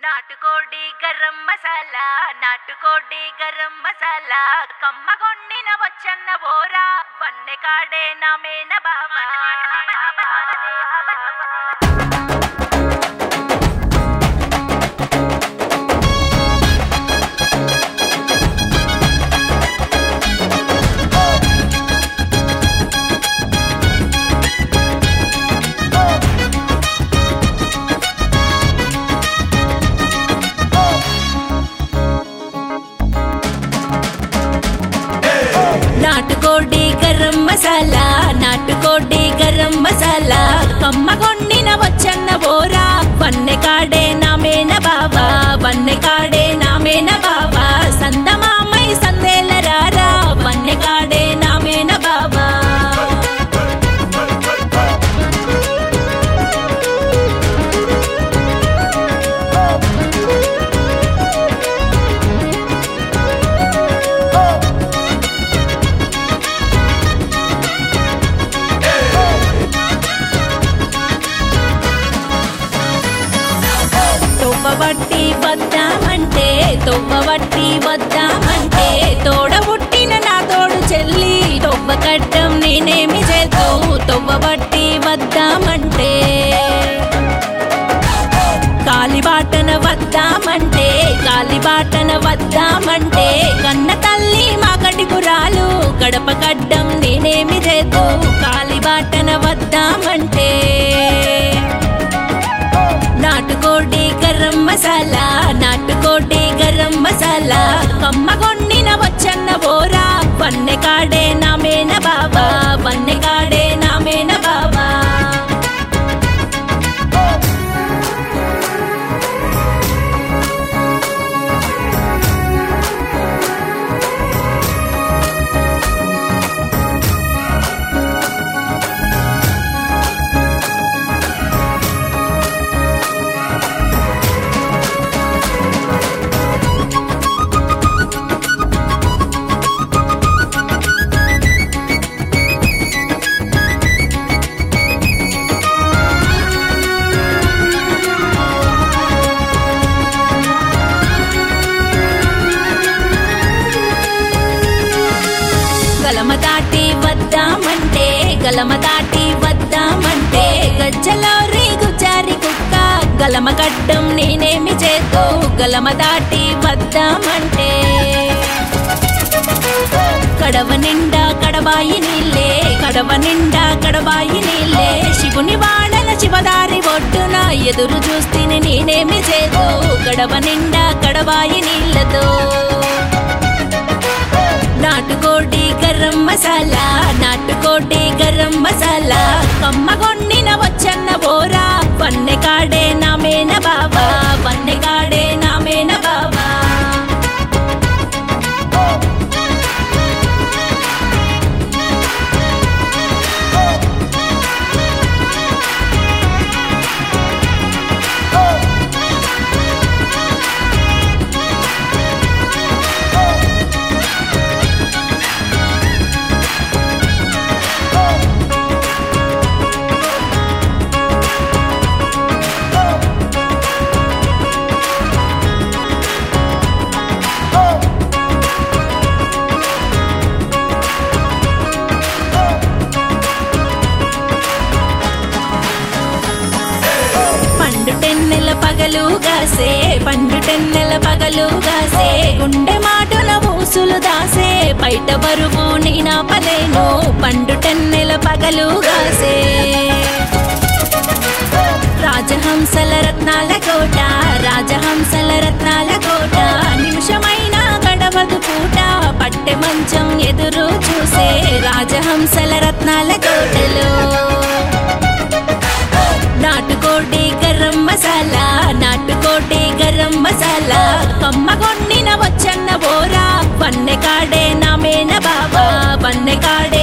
నాటుకోడి గరం మసాలా నాటుకోడి గరం మసాలా కమ్మగొండిన వచ్చన్న బోరా వన్నె కాడే నామేన బావా నాటుకోడి గరం మసాలా నాటుకోడి గరం మసాలా కమ్మగొండిన వచ్చన్న బోరా వన్నె కాడే నామేన బావా వన్నె కాడే నామేన బావా సందమామై సందేల రారా వన్నె కాడే నామేన బావా తొవ్వబట్టి వద్దామంటే తొవ్వబట్టి వద్దామంటే తోడ పుట్టిన నా తోడు చెల్లి తొవ్వ కట్టం నేనేమి చేతూ తొవ్వబట్టి వద్దామంటే కాలిబాటన వద్దామంటే కాలిబాటన వద్దామంటే కన్న తల్లి మా కటిపురాలు గడప కడ్డం నేనేమి చేతూ కాలిబాటన వద్దామంటే నాటుకోడి గరం మసాలా నాటుకోడి గరం మసాలా కమ్మగొండిన వచ్చన్న బోరా వన్నె కాడే నామేన బాబా వన్నె కాడే నామేన బాబా గలమ దాటి వద్దామంటే గలమ దాటి వద్దామంటే గజ్జలో రేగు జారి కుక్క గలమ గడ్డం నేనేమి చేతూ గలమ దాటి వద్దామంటే కడవ నిండా కడబాయి నీళ్ళే కడవ నిండా కడబాయి నీళ్ళే శివుని వాడల శివదారి ఒడ్డున ఎదురు చూస్తేనే నేనేమి చేతూ కడవ నిండా కడబాయి నీళ్ళతో నాటుకోడి గరం మసాలా నాటుకోడి గరం మసాలా కమ్మగొండిన వచ్చన్న బోరా వన్నె కాడే నామేన బాబా వన్నె కాడే నామేన బాబా పండు టెన్నెల పగలు గాసే పండు టెన్నెల పగలు గాసే గుండె మాటల ఊసులు దాసే బయట బరువు నేనా పలేను పండు టెన్నెల పగలు గాసే రాజహంసల రత్నాల కోట రాజహంసల రత్నాల కోట నిమిషమైన గడవదు పూట పట్టె మంచం ఎదురు చూసే రాజహంసల రత్నాల కోటలో నాటుకోడి గరం మసాలా నాటుకోడి గరం మసాలా కమ్మగొండిన వచ్చన్న బోరా వన్నె కాడే నామేన బాబా వన్నె కాడే